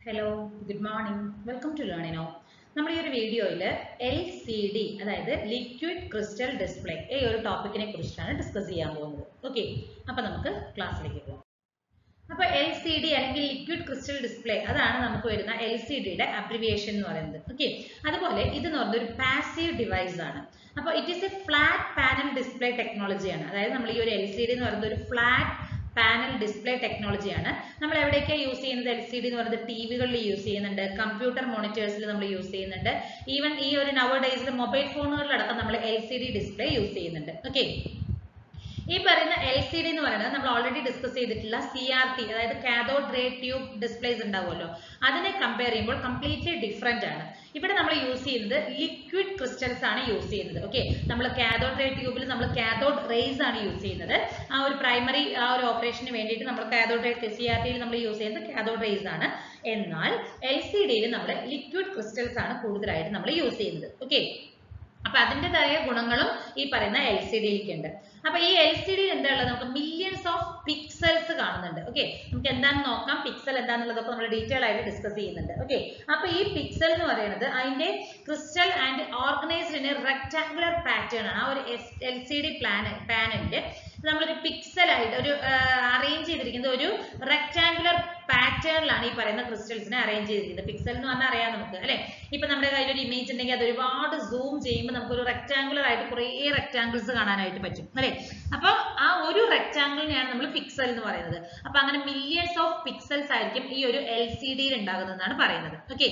hello good morning welcome to ലേണിനോ നമ്മൾ ഈ ഒരു വീഡിയോയിൽ എൽ സി ഡി അതായത് ലിക്വിഡ് ക്രിസ്റ്റൽ ഡിസ്പ്ലേ ഈ ഒരു ടോപ്പിക്കിനെ കുറിച്ചാണ് ഡിസ്കസ് ചെയ്യാൻ പോകുന്നത് ഓക്കെ അപ്പോൾ നമുക്ക് ക്ലാസ്സിലേക്ക് പോകാം അപ്പോൾ എൽ സി ഡി അല്ലെങ്കിൽ ലിക്വിഡ് ക്രിസ്റ്റൽ ഡിസ്പ്ലേ അതാണ് നമുക്ക് വരുന്ന എൽ സി ഡിയുടെ അബ്രിവിയേഷൻ എന്ന് പറയുന്നത് ഓക്കെ അതുപോലെ ഇത് എന്ന് പറയുന്നത് ഒരു പാസീവ് ഡിവൈസ് ആണ് അപ്പോൾ it is a flat panel display ടെക്നോളജിയാണ് അതായത് നമ്മൾ ഈ ഒരു എൽ സി ഡി എന്ന് പറയുന്നത് ഒരു ഫ്ലാറ്റ് പാനൽ ഡിസ്പ്ലേ ടെക്നോളജിയാണ് നമ്മൾ എവിടെയൊക്കെയാണ് യൂസ് ചെയ്യുന്നത് എൽ സി ഡി എന്ന് പറയുന്നത് ടി വികളിൽ യൂസ് ചെയ്യുന്നുണ്ട് കമ്പ്യൂട്ടർ മോണിറ്റേഴ്സിൽ നമ്മൾ യൂസ് ചെയ്യുന്നുണ്ട് ഈവൻ ഈ ഒരു നവർ ഡേയ്സിൽ മൊബൈൽ ഫോണുകളിലടക്കം നമ്മൾ L C D display use ചെയ്യുന്നുണ്ട് ഓക്കെ ഈ പറയുന്ന എൽ സി ഡി എന്ന് പറയുന്നത് നമ്മൾ ഓൾറെഡി ഡിസ്കസ് ചെയ്തിട്ടുള്ള സി ആർ ടി അതായത് കാഥോഡ് റേ ട്യൂബ് ഡിസ്പ്ലേസ് ഉണ്ടാവുമല്ലോ അതിനെ കമ്പയർ ചെയ്യുമ്പോൾ കംപ്ലീറ്റ്ലി ഡിഫറെന്റ് ആണ് ഇവിടെ നമ്മൾ യൂസ് ചെയ്യുന്നത് ലിക്വിഡ് ക്രിസ്റ്റൽസ് ആണ് യൂസ് ചെയ്യുന്നത് ഓക്കെ നമ്മൾ കാഥോഡ് റേ ട്യൂബിൽ നമ്മൾ കാഥോഡ് റേസ് ആണ് യൂസ് ചെയ്യുന്നത് ആ ഒരു പ്രൈമറി ആ ഒരു ഓപ്പറേഷന് വേണ്ടിയിട്ട് നമ്മൾ കാഥോഡ് റേ സി ആർ ടിയിൽ നമ്മൾ യൂസ് ചെയ്യുന്നത് കാഥോഡ് റേസ് ആണ് എന്നാൽ എൽ സി ഡിയിൽ നമ്മൾ ലിക്വിഡ് ക്രിസ്റ്റൽസ് ആണ് കൂടുതലായിട്ട് നമ്മൾ യൂസ് ചെയ്യുന്നത് ഓക്കെ അപ്പൊ അതിൻ്റെതായ ഗുണങ്ങളും ഈ പറയുന്ന എൽ സി ഡിയിലേക്ക് ഉണ്ട് അപ്പൊ ഈ എൽ സി ഡിയിൽ എന്താ ഉള്ളത് നമുക്ക് മില്യൺസ് ഓഫ് പിക്സൽസ് കാണുന്നുണ്ട് ഓക്കെ നമുക്ക് എന്താണെന്ന് നോക്കാം പിക്സൽ എന്താണെന്നുള്ളതൊക്കെ നമ്മൾ ഡീറ്റെയിൽ ആയിട്ട് ഡിസ്കസ് ചെയ്യുന്നുണ്ട് ഓക്കെ അപ്പൊ ഈ പിക്സൽ എന്ന് പറയുന്നത് അതിന്റെ crystal and organised in a rectangular pattern ആണ് ആ ഒരു എൽ സി ഡി പ്ലാന പാനലില് നമ്മളൊരു പിക്സൽ ആയിട്ട് ഒരു അറേഞ്ച് ചെയ്തിരിക്കുന്നത് ഒരു റെക്ടാങ്കുലർ പാറ്റേണിലാണ് ഈ പറയുന്ന ക്രിസ്റ്റൽസിനെ അറേഞ്ച് ചെയ്തിരിക്കുന്നത് പിക്സൽ എന്ന് പറഞ്ഞാൽ അറിയാം നമുക്ക് അല്ലെ ഇപ്പൊ നമ്മുടെ കയ്യിൽ ഒരു ഇമേജ് ഉണ്ടെങ്കിൽ അത് ഒരുപാട് സൂം ചെയ്യുമ്പോൾ നമുക്ക് ഒരു റെക്ടാങ്കുലർ ആയിട്ട് കുറേ റെക്ടാങ്കിൾസ് കാണാനായിട്ട് പറ്റും അല്ലെ അപ്പൊ ആ ഒരു റെക്ടാങ്കിളിനെയാണ് നമ്മൾ പിക്സൽ എന്ന് പറയുന്നത് അപ്പൊ അങ്ങനെ മില്യൺസ് ഓഫ് പിക്സൽസ് ആയിരിക്കും ഈ ഒരു എൽ സി ഡിയിൽ ഉണ്ടാകുന്നതെന്നാണ് പറയുന്നത് ഓക്കെ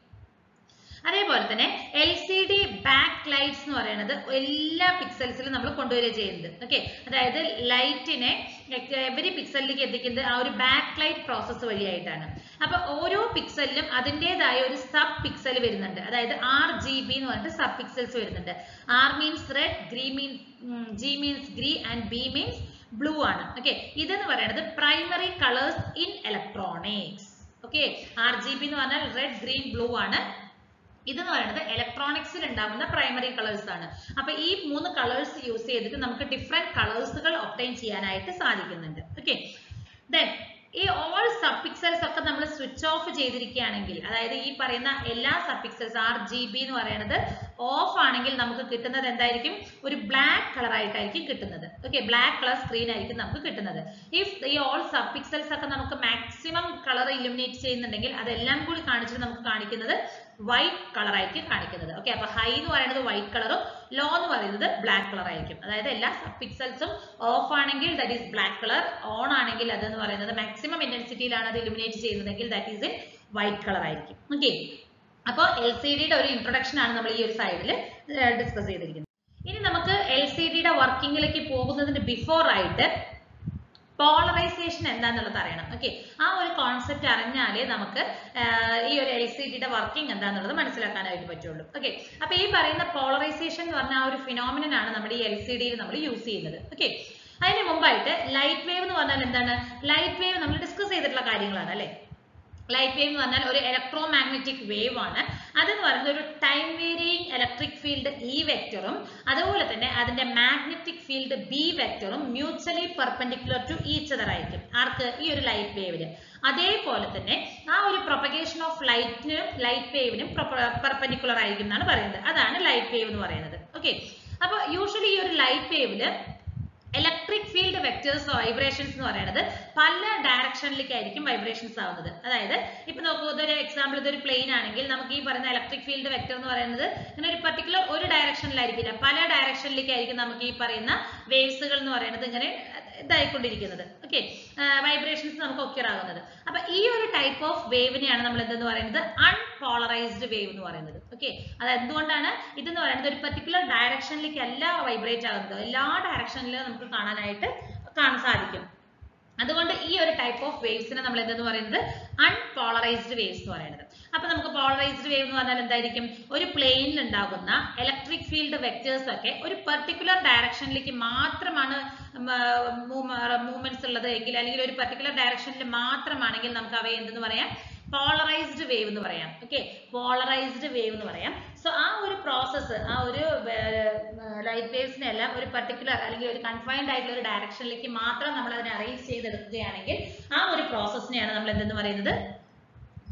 അതേപോലെ തന്നെ L C D back lights എന്ന് പറയുന്നത് എല്ലാ പിക്സൽസിലും നമ്മൾ കൊണ്ടുവരിക ചെയ്യുന്നത് ഓക്കെ അതായത് ലൈറ്റിനെ എവരി പിക്സലിലേക്ക് എത്തിക്കുന്നത് ആ ഒരു ബാക്ക് ലൈറ്റ് പ്രോസസ്സ് വഴിയായിട്ടാണ് അപ്പൊ ഓരോ പിക്സലിലും അതിൻ്റെതായ ഒരു സബ് പിക്സൽ വരുന്നുണ്ട് അതായത് ആർ ജി ബി എന്ന് പറഞ്ഞിട്ട് സബ് പിക്സൽസ് വരുന്നുണ്ട് R means red green means G means green and B means blue ആണ് ഓക്കെ ഇതെന്ന് പറയുന്നത് primary colours in electronics okay R G B എന്ന് പറഞ്ഞാൽ റെഡ് ഗ്രീൻ ബ്ലൂ ആണ് ഇതെന്ന് പറയുന്നത് ഇലക്ട്രോണിക്സിൽ ഉണ്ടാകുന്ന പ്രൈമറി കളേഴ്സ് ആണ് അപ്പൊ ഈ മൂന്ന് കളേഴ്സ് യൂസ് ചെയ്തിട്ട് നമുക്ക് ഡിഫറെന്റ് കളേഴ്സുകൾ ഒപ്റ്റൈൻ ചെയ്യാനായിട്ട് സാധിക്കുന്നുണ്ട് ഓക്കെ ദെൻ ഈ ഓൾ സബ് പിക്സൽസ് ഒക്കെ നമ്മൾ സ്വിച്ച് ഓഫ് ചെയ്തിരിക്കുകയാണെങ്കിൽ അതായത് ഈ പറയുന്ന എല്ലാ sub pixels R G B എന്ന് പറയുന്നത് ഓഫ് ആണെങ്കിൽ നമുക്ക് കിട്ടുന്നത് എന്തായിരിക്കും ഒരു ബ്ലാക്ക് കളർ ആയിട്ടായിരിക്കും കിട്ടുന്നത് ഓക്കെ ബ്ലാക്ക് കളർ സ്ക്രീൻ ആയിരിക്കും നമുക്ക് കിട്ടുന്നത് ഇഫ് ഈ ഓൾ സബ് പിക്സൽസ് ഒക്കെ നമുക്ക് മാക്സിമം കളർ ഇലുമിനേറ്റ് ചെയ്യുന്നുണ്ടെങ്കിൽ അതെല്ലാം കൂടി കാണിച്ചിട്ട് നമുക്ക് കാണിക്കുന്നത് വൈറ്റ് കളർ ആയിരിക്കും കാണിക്കുന്നത് ഓക്കെ അപ്പൊ ഹൈ എന്ന് പറയുന്നത് വൈറ്റ് കളറും ലോ എന്ന് പറയുന്നത് ബ്ലാക്ക് കളർ ആയിരിക്കും അതായത് എല്ലാ സബ് പിക്സൽസും ഓഫ് ആണെങ്കിൽ that is black colour on ആണെങ്കിൽ അത് എന്ന് പറയുന്നത് മാക്സിമം ഇന്റൻസിറ്റിയിലാണ് അത് ഇലുമിനേറ്റ് ചെയ്യുന്നതെങ്കിൽ that is in white colour ആയിരിക്കും ഓക്കെ അപ്പോൾ എൽ സി ഡിയുടെ ഒരു ഇൻട്രൊഡക്ഷൻ ആണ് നമ്മൾ ഈ ഒരു സൈഡിൽ ഡിസ്കസ് ചെയ്തിരിക്കുന്നത് ഇനി നമുക്ക് എൽ സി ഡിയുടെ വർക്കിങ്ങിലേക്ക് പോകുന്നതിന് ബിഫോർ ആയിട്ട് പോളറൈസേഷൻ എന്താന്നുള്ളത് അറിയണം ഓക്കെ ആ ഒരു കോൺസെപ്റ്റ് അറിഞ്ഞാലേ നമുക്ക് ഈ ഒരു എൽ സി ഡിയുടെ വർക്കിംഗ് എന്താന്നുള്ളത് മനസ്സിലാക്കാനായിട്ട് പറ്റുള്ളൂ ഓക്കെ അപ്പൊ ഈ പറയുന്ന പോളറൈസേഷൻ എന്ന് പറഞ്ഞ ആ ഒരു ഫിനോമിനൻ ആണ് നമ്മുടെ ഈ എൽ സി ഡിയിൽ നമ്മൾ യൂസ് ചെയ്യുന്നത് ഓക്കെ അതിന് മുമ്പായിട്ട് ലൈറ്റ് വേവ് എന്ന് പറഞ്ഞാൽ എന്താണ് ലൈറ്റ് വേവ് നമ്മൾ ഡിസ്കസ് ചെയ്തിട്ടുള്ള കാര്യങ്ങളാണ് അല്ലെ ലൈറ്റ് വേവ് എന്ന് പറഞ്ഞാൽ ഒരു ഇലക്ട്രോ മാഗ്നറ്റിക് വേവ് ആണ് അതെന്ന് പറയുന്നത് ഒരു time varying electric field E വെക്ടറും അതുപോലെ തന്നെ അതിന്റെ മാഗ്നറ്റിക് ഫീൽഡ് ബി വെക്ടറും mutually perpendicular to each other ആയിരിക്കും ആർക്ക് ഈ ഒരു ലൈറ്റ് വേവിന് അതേപോലെ തന്നെ ആ ഒരു പ്രൊപ്പഗേഷൻ ഓഫ് ലൈറ്റിനും ലൈറ്റ് വേവിനും പെർപെൻഡിക്കുലർ ആയിരിക്കും എന്നാണ് പറയുന്നത് അതാണ് ലൈറ്റ് വേവ് എന്ന് പറയുന്നത് ഓക്കെ അപ്പൊ യൂഷ്വലി ഈ ഒരു ലൈറ്റ് വേവില് ഇലക്ട്രിക് ഫീൽഡ് വെക്ടേഴ്സ് വൈബ്രേഷൻസ് എന്ന് പറയുന്നത് പല ഡയറക്ഷനിലേക്കായിരിക്കും വൈബ്രേഷൻസ് ആവുന്നത് അതായത് ഇപ്പൊ നോക്കൂ ഇതൊരു എക്സാമ്പിൾ ഇതൊരു പ്ലെയിൻ ആണെങ്കിൽ നമുക്ക് ഈ പറയുന്ന ഇലക്ട്രിക് ഫീൽഡ് വെക്ടർ എന്ന് പറയുന്നത് ഇങ്ങനെ ഒരു പർട്ടിക്കുലർ ഒരു ഡയറക്ഷനിലായിരിക്കില്ല പല ഡയറക്ഷനിലേക്കായിരിക്കും നമുക്ക് ഈ പറയുന്ന വേവ്സുകൾ എന്ന് പറയുന്നത് ഇങ്ങനെ ഇതായിക്കൊണ്ടിരിക്കുന്നത് ഓക്കെ വൈബ്രേഷൻസ് നമുക്ക് ഒക്യൂർ ആകുന്നത് അപ്പൊ ഈ ഒരു ടൈപ്പ് ഓഫ് വേവിനെയാണ് നമ്മൾ എന്തെന്ന് പറയുന്നത് അൺപോളറൈസ്ഡ് വേവ് എന്ന് പറയുന്നത് ഓക്കെ അത് എന്തുകൊണ്ടാണ് ഇതെന്ന് പറയുന്നത് ഒരു പർട്ടിക്കുലർ ഡയറക്ഷനിലേക്ക് അല്ല വൈബ്രേറ്റ് ആകുന്നത് എല്ലാ ഡയറക്ഷനിലും നമുക്ക് കാണാനായിട്ട് കാണാൻ സാധിക്കും അതുകൊണ്ട് ഈ ഒരു ടൈപ്പ് ഓഫ് വേവ്സിനെ നമ്മൾ എന്തെന്ന് പറയുന്നത് അൺപോളറൈസ്ഡ് വേവ്സ് എന്ന് പറയുന്നത് അപ്പൊ നമുക്ക് പോളറൈസ്ഡ് വേവ് എന്ന് പറഞ്ഞാൽ എന്തായിരിക്കും ഒരു പ്ലെയിനിൽ ഉണ്ടാകുന്ന ഇലക്ട്രിക് ഫീൽഡ് വെക്ടേഴ്സ് ഒക്കെ ഒരു പെർട്ടിക്കുലർ ഡയറക്ഷനിലേക്ക് മാത്രമാണ് മൂവ്മെന്റ്സ് ഉള്ളത് എങ്കിൽ അല്ലെങ്കിൽ ഒരു പെർട്ടിക്കുലർ ഡയറക്ഷനിൽ മാത്രമാണെങ്കിൽ നമുക്ക് അവയെ എന്തെന്ന് പറയാം പോളറൈസ്ഡ് വേവ് എന്ന് പറയാം ഓക്കെ പോളറൈസ്ഡ് വേവ് എന്ന് പറയാം സോ ആ ഒരു പ്രോസസ്സ് ആ ഒരു ലൈറ്റ് വേവ്സിനെ എല്ലാം ഒരു പർട്ടിക്കുലർ അല്ലെങ്കിൽ ഒരു കൺഫൈൻഡ് ആയിട്ടുള്ള ഒരു ഡയറക്ഷനിലേക്ക് മാത്രം നമ്മൾ അതിനെ അറേഞ്ച് ചെയ്തെടുക്കുകയാണെങ്കിൽ ആ ഒരു പ്രോസസ്സിനെയാണ് നമ്മൾ എന്തെന്ന് പറയുന്നത്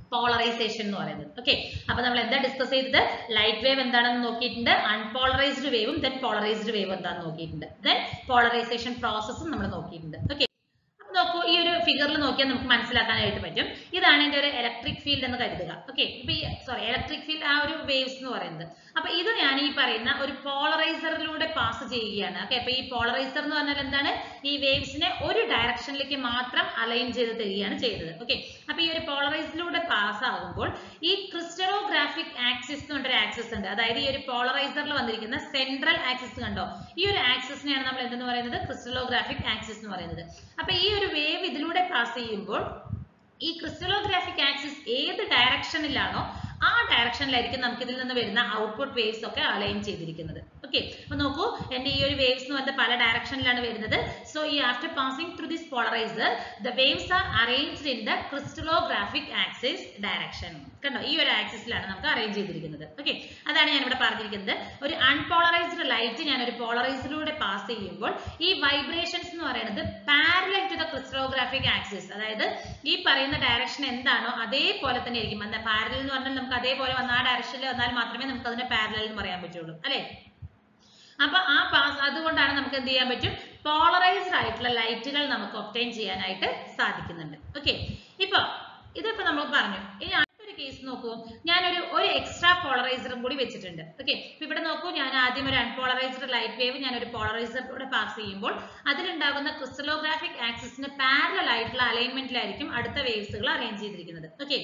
പോളറൈസേഷൻ എന്ന് പറയുന്നത് ഓക്കെ അപ്പൊ നമ്മൾ എന്താ ഡിസ്കസ് ചെയ്തത് ലൈറ്റ് വേവ് എന്താണെന്ന് നോക്കിയിട്ടുണ്ട് അൺപോളറൈസ്ഡ് വേവും ദെൻ പോളറൈസ്ഡ് വേവ് എന്താണെന്ന് നോക്കിയിട്ടുണ്ട് ദെൻ പോളറൈസേഷൻ പ്രോസസ്സും നമ്മൾ നോക്കിയിട്ടുണ്ട് ഓക്കെ നോക്കൂ ഈ ഒരു ഫിഗറിൽ നോക്കിയാൽ നമുക്ക് മനസ്സിലാക്കാനായിട്ട് പറ്റും ഇതാണ് എൻ്റെ ഒരു ഇലക്ട്രിക് ഫീൽഡ് എന്ന് കരുതുക ഓക്കെ ഇപ്പൊ ഈ സോറി ഇലക്ട്രിക് ഫീൽഡ് ആ ഒരു വേവ്സ് എന്ന് പറയുന്നത് അപ്പൊ ഇത് ഞാൻ ഈ പറയുന്ന ഒരു പോളറൈസറിലൂടെ പാസ് ചെയ്യുകയാണ് ഓക്കെ അപ്പൊ ഈ പോളറൈസർ എന്ന് പറഞ്ഞാൽ എന്താണ് ഈ വേവ്സിനെ ഒരു ഡയറക്ഷനിലേക്ക് മാത്രം അലൈൻ ചെയ്ത് തരികയാണ് ചെയ്തത് ഓക്കെ അപ്പൊ ഈ ഒരു പോളറൈസിലൂടെ പാസ് ആകുമ്പോൾ ഈ ക്രിസ്റ്റലോഗ്രാഫിക് ആക്സിസ് എന്ന് പറഞ്ഞൊരു ആക്സിസ് ഉണ്ട് അതായത് ഈ ഒരു പോളറൈസറിൽ വന്നിരിക്കുന്ന സെൻട്രൽ ആക്സിസ് കണ്ടോ ഈ ഒരു ആക്സിസിനെയാണ് നമ്മൾ എന്തെന്ന് പറയുന്നത് ക്രിസ്റ്റലോഗ്രാഫിക് ആക്സിസ് എന്ന് പറയുന്നത് അപ്പൊ ഈ ഒരു വേവ് ഇതിലൂടെ പാസ് ചെയ്യുമ്പോൾ ഈ ക്രിസ്റ്റലോഗ്രാഫിക് ആക്സിസ് ഏത് ഡയറക്ഷനിലാണോ ആ ഡയറക്ഷനിലായിരിക്കും നമുക്ക് ഇതിൽ നിന്ന് വരുന്ന ഔട്ട്പുട്ട് വേവ്സ് ഒക്കെ അലൈൻ ചെയ്തിരിക്കുന്നത് ഓക്കെ അപ്പൊ നോക്കൂ എന്റെ ഈ ഒരു വേവ്സ് എന്ന് പറഞ്ഞാൽ പല ഡയറക്ഷനിലാണ് വരുന്നത് സോ ഈ after passing through this polariser the waves are arranged in the crystallographic axis direction കണ്ടോ ഈ ഒരു ആക്സിസിലാണ് നമുക്ക് അറേഞ്ച് ചെയ്തിരിക്കുന്നത് ഓക്കെ അതാണ് ഞാൻ ഇവിടെ പറഞ്ഞിരിക്കുന്നത് ഒരു അൺപോളറൈസ്ഡ് ലൈറ്റ് ഞാൻ ഒരു പോളറൈസറിലൂടെ പാസ് ചെയ്യുമ്പോൾ ഈ വൈബ്രേഷൻസ് എന്ന് പറയുന്നത് parallel to the crystallographic axis അതായത് ഈ പറയുന്ന ഡയറക്ഷൻ എന്താണോ അതേപോലെ തന്നെ ആയിരിക്കും എന്താ പാരലൽ എന്ന് പറഞ്ഞാൽ നമുക്ക് അതേപോലെ വന്ന ആ ഡയറക്ഷനിൽ വന്നാൽ മാത്രമേ നമുക്ക് അതിനെ പാരലൽ എന്ന് പറയാൻ പറ്റുള്ളൂ അല്ലെ അപ്പൊ ആ പാസ് അതുകൊണ്ടാണ് നമുക്ക് എന്ത് ചെയ്യാൻ പറ്റും പോളറൈസ്ഡ് ആയിട്ടുള്ള ലൈറ്റുകൾ നമുക്ക് ഒപ്റ്റൈൻ ചെയ്യാനായിട്ട് സാധിക്കുന്നുണ്ട് ഓക്കെ ഇപ്പൊ ഇതിപ്പോ നമ്മൾ പറഞ്ഞു ഇനി അടുത്തൊരു കേസ് നോക്കൂ ഞാനൊരു ഒരു എക്സ്ട്രാ പോളറൈസറും കൂടി വെച്ചിട്ടുണ്ട് ഓക്കെ ഇപ്പൊ ഇവിടെ നോക്കൂ ഞാൻ ആദ്യം ഒരു അൺപോളറൈസ്ഡ് ലൈറ്റ് വേവ് ഞാൻ ഒരു പോളറൈസറിലൂടെ പാസ് ചെയ്യുമ്പോൾ അതിലുണ്ടാകുന്ന ക്രിസ്റ്റലോഗ്രാഫിക് ആക്സിസിന് പാരലൽ ആയിട്ടുള്ള അലൈൻമെന്റിലായിരിക്കും അടുത്ത വേവ്സുകൾ അറേഞ്ച് ചെയ്തിരിക്കുന്നത് ഓക്കെ